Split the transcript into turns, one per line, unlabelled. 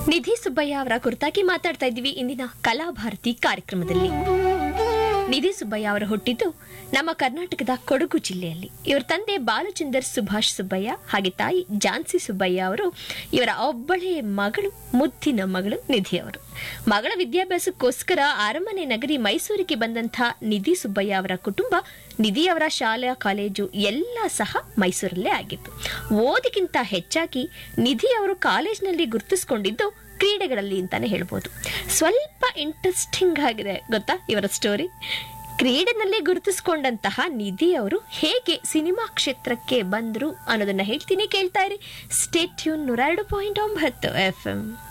ನಿಧಿ ಸುಬ್ಬಯ್ಯ ಅವರ ಕುರಿತಾಗಿ ಮಾತಾಡ್ತಾ ಇದ್ದೀವಿ ಇಂದಿನ ಕಲಾಭಾರತಿ ಕಾರ್ಯಕ್ರಮದಲ್ಲಿ ನಿಧಿ ಸುಬ್ಬಯ್ಯ ಅವರು ಹುಟ್ಟಿದ್ದು ನಮ್ಮ ಕರ್ನಾಟಕದ ಕೊಡಗು ಜಿಲ್ಲೆಯಲ್ಲಿ ಇವರ ತಂದೆ ಬಾಲಚಂದರ್ ಸುಭಾಷ್ ಸುಬ್ಬಯ್ಯ ಹಾಗೆ ತಾಯಿ ಝಾನ್ಸಿ ಸುಬ್ಬಯ್ಯ ಅವರು ಇವರ ಒಬ್ಬಳೇ ಮಗಳು ಮುದ್ದಿನ ಮಗಳು ನಿಧಿ ಅವರು ಮಗಳ ವಿದ್ಯಾಭ್ಯಾಸಕ್ಕೋಸ್ಕರ ಅರಮನೆ ನಗರಿ ಮೈಸೂರಿಗೆ ಬಂದಂಥ ನಿಧಿ ಸುಬ್ಬಯ್ಯ ಅವರ ಕುಟುಂಬ ನಿಧಿ ಅವರ ಶಾಲಾ ಕಾಲೇಜು ಎಲ್ಲ ಸಹ ಮೈಸೂರಲ್ಲೇ ಆಗಿತ್ತು ಓದಿಗಿಂತ ಹೆಚ್ಚಾಗಿ ನಿಧಿ ಅವರು ಕಾಲೇಜಿನಲ್ಲಿ ಗುರುತಿಸಿಕೊಂಡಿದ್ದು ಕ್ರೀಡೆಗಳಲ್ಲಿ ಅಂತಾನೆ ಹೇಳ್ಬೋದು ಸ್ವಲ್ಪ ಇಂಟ್ರೆಸ್ಟಿಂಗ್ ಆಗಿದೆ ಗೊತ್ತಾ ಇವರ ಸ್ಟೋರಿ ಕ್ರೀಡೆನಲ್ಲಿ ಗುರುತಿಸಿಕೊಂಡಂತಹ ನಿಧಿ ಅವರು ಹೇಗೆ ಸಿನಿಮಾ ಕ್ಷೇತ್ರಕ್ಕೆ ಬಂದರು ಅನ್ನೋದನ್ನ ಹೇಳ್ತೀನಿ ಕೇಳ್ತಾ ಇರಿ ಸ್ಟೇಟ್ಯೂನ್ ನೂರ ಎರಡು ಪಾಯಿಂಟ್ ಒಂಬತ್ತು ಎಫ್ ಎಂ